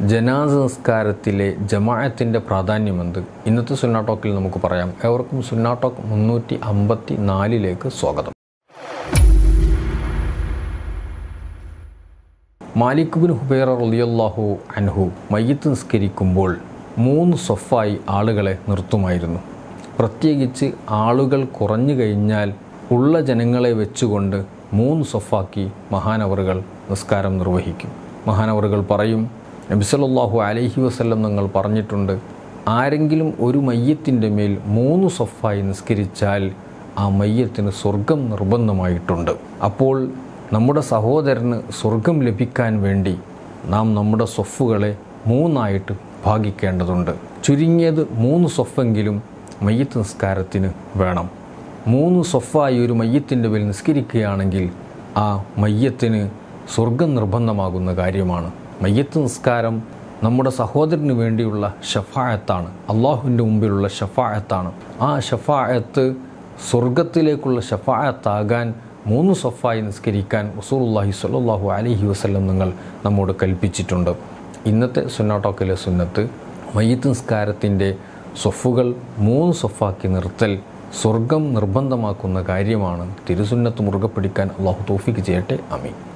ജനാസ നിസ്കാരത്തിലെ ജമാഅത്തിൻ്റെ പ്രാധാന്യമെന്ത് ഇന്നത്തെ സുന്നാ ടോക്കിൽ നമുക്ക് പറയാം ഏവർക്കും സുന്നാ ടോക്ക് മുന്നൂറ്റി അമ്പത്തി നാലിലേക്ക് സ്വാഗതം മാലിക് ബിൻ ഹുബൈറ റളിയല്ലാഹു അൻഹു മയ്യത്ത് നിസ്കരിക്കുമ്പോൾ മൂന്ന് സൊഫായി ആളുകളെ നിർത്തുമായിരുന്നു പ്രത്യേകിച്ച് ആളുകൾ കുറഞ്ഞു കഴിഞ്ഞാൽ ഉള്ള ജനങ്ങളെ വെച്ചുകൊണ്ട് മൂന്ന് സൊഫാക്കി മഹാനവറുകൾ നിസ്കാരം നിർവഹിക്കും മഹാനവറുകൾ പറയും നബിസല്ലാഹു അലൈഹി വസല്ലം നിങ്ങൾ പറഞ്ഞിട്ടുണ്ട് ആരെങ്കിലും ഒരു മയ്യത്തിൻ്റെ മേൽ മൂന്ന് സൊഫായി നിസ്കരിച്ചാൽ ആ മയ്യത്തിന് സ്വർഗം നിർബന്ധമായിട്ടുണ്ട് അപ്പോൾ നമ്മുടെ സഹോദരന് സ്വർഗം ലഭിക്കാൻ വേണ്ടി നാം നമ്മുടെ സൊഫുകളെ മൂന്നായിട്ട് ഭാഗിക്കേണ്ടതുണ്ട് ചുരുങ്ങിയത് മൂന്ന് സൊഫെങ്കിലും മയ്യത്ത് നിസ്കാരത്തിന് വേണം മൂന്ന് സൊഫായി ഒരു മയ്യത്തിൻ്റെ മേൽ നിസ്കരിക്കുകയാണെങ്കിൽ ആ മയ്യത്തിന് സ്വർഗം നിർബന്ധമാകുന്ന കാര്യമാണ് മയ്യത്ത് നിസ്കാരം നമ്മുടെ സഹോദരന് വേണ്ടിയുള്ള ഷഫായത്താണ് അള്ളാഹുവിൻ്റെ മുമ്പിലുള്ള ഷഫായത്താണ് ആ ഷഫായത്ത് സ്വർഗത്തിലേക്കുള്ള ഷഫായത്താകാൻ മൂന്ന് സൊഫായി നിസ്കരിക്കാൻ റസൂലുള്ളാഹി സ്വല്ലല്ലാഹു അലൈഹി വസല്ലം നിങ്ങൾ നമ്മോട് കൽപ്പിച്ചിട്ടുണ്ട് ഇന്നത്തെ സുന്നാട്ടോക്കിലെ സുന്നത്ത് മയ്യത്ത് നിസ്കാരത്തിൻ്റെ സൊഫുകൾ മൂന്ന് സൊഫാക്കി നിർത്തൽ സ്വർഗം നിർബന്ധമാക്കുന്ന കാര്യമാണ് തിരുസുന്നത്ത് മുറുകെ പിടിക്കാൻ അള്ളാഹു തോഫിക്ക് ചെയ്യട്ടെ അമീൻ